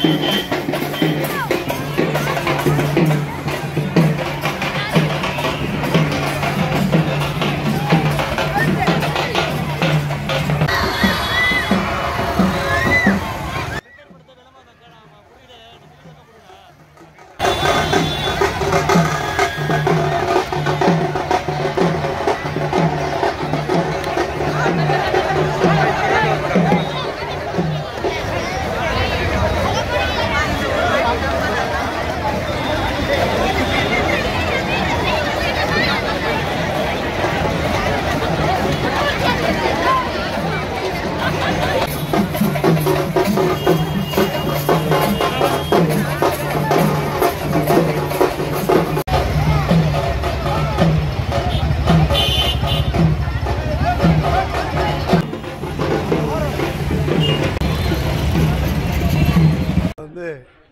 வந்து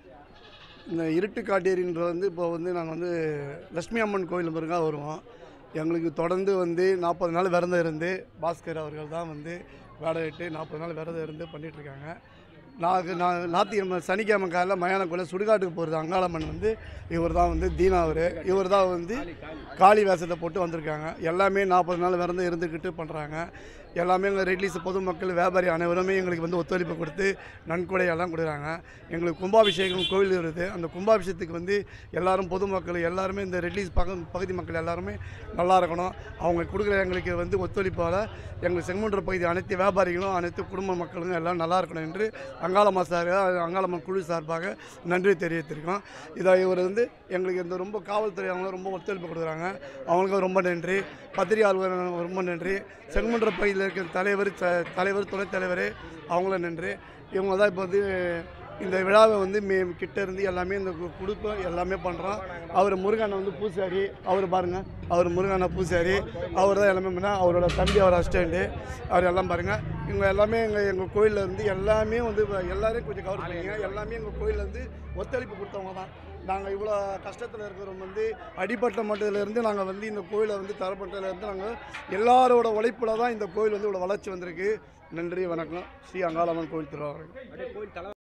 இந்த இருட்டு காட்டேரின்ற வந்து இப்போ வந்து நாங்கள் வந்து லட்சுமி அம்மன் கோயில் பிறகாக வருவோம் எங்களுக்கு தொடர்ந்து வந்து நாற்பது நாள் விரதம் இருந்து பாஸ்கர் அவர்கள் தான் வந்து வேடையிட்டு நாற்பது நாள் விரதம் இருந்து பண்ணிகிட்ருக்காங்க நாங்கள் நான் ஞாத்திக்கிழமை சனிக்கிழமை காலையில் மயான கோயில் சுடுகாட்டுக்கு போகிறது அங்காளம்மன் வந்து இவர் தான் வந்து தீனா அவர் இவர் தான் வந்து காளி வேஷத்தை போட்டு வந்திருக்காங்க எல்லாமே நாற்பது நாள் விரதம் இருந்துக்கிட்டு பண்ணுறாங்க எல்லாமே எங்கள் ரெட்லீஸ் பொதுமக்கள் வியாபாரி அனைவருமே எங்களுக்கு வந்து ஒத்துழைப்பு கொடுத்து நன்கொடை எல்லாம் கொடுக்குறாங்க எங்களுக்கு கும்பாபிஷேகம் கோவில் இருக்குது அந்த கும்பாபிஷேகத்துக்கு வந்து எல்லாரும் பொதுமக்கள் எல்லாருமே இந்த ரெட்லீஸ் பக பகுதி மக்கள் எல்லாருமே நல்லா இருக்கணும் அவங்க கொடுக்குற எங்களுக்கு வந்து ஒத்துழைப்பால் எங்கள் செங்குன்ற பகுதி அனைத்து வியாபாரிகளும் அனைத்து குடும்ப மக்களும் எல்லாம் நல்லா இருக்கணும் என்று அங்காளம்மா சார் அங்காளம்மன் குழு சார்பாக நன்றி தெரிவித்திருக்கோம் இதை இவர் வந்து எங்களுக்கு இந்த ரொம்ப காவல்துறை அவங்க ரொம்ப ஒத்துழைப்பு கொடுக்குறாங்க அவங்களுக்கும் ரொம்ப நன்றி பத்திரிகையாளர்கள் ரொம்ப நன்றி செங்குன்ற பகுதியில் இருக்கிற தலைவர் த- தலைவர் துணைத் தலைவர் அவங்களும் நன்றி இவங்க தான் இப்போ வந்து இந்த விழாவை வந்து மே கிட்ட இருந்து எல்லாமே இந்த கு- குடுப்பம் எல்லாமே பண்ணுறோம் அவர் முருகனை வந்து பூசாரி அவர் பாருங்கள் அவர் முருகனை பூசாரி அவர் தான் எல்லாமே பண்ணா அவரோட தம்பி அவர் அசிஸ்டண்ட்டு அவர் எல்லாம் பாருங்கள் இவங்க எல்லாமே எங்கள் எங்கள் கோயிலில் இருந்து எல்லாமே வந்து இப்ப எல்லாரையும் கொஞ்சம் கவர் பண்ணிங்க எல்லாமே எங்கள் கோயிலில் இருந்து ஒத்துழைப்பு கொடுத்தவங்க தான் நாங்கள் இவ்வளோ கஷ்டத்தில் இருக்கிறவங்க வந்து அடிப்பட்ட மட்டத்திலேருந்து நாங்கள் வந்து இந்த கோயிலை வந்து தரப்பட்டதுலேருந்து நாங்கள் எல்லாரோட உழைப்பில் தான் இந்த கோயில் வந்து இவ்வளோ வளர்ச்சி வந்திருக்கு நன்றி வணக்கம் ஸ்ரீ அங்காளம்மன் கோயில் திருவாரூர்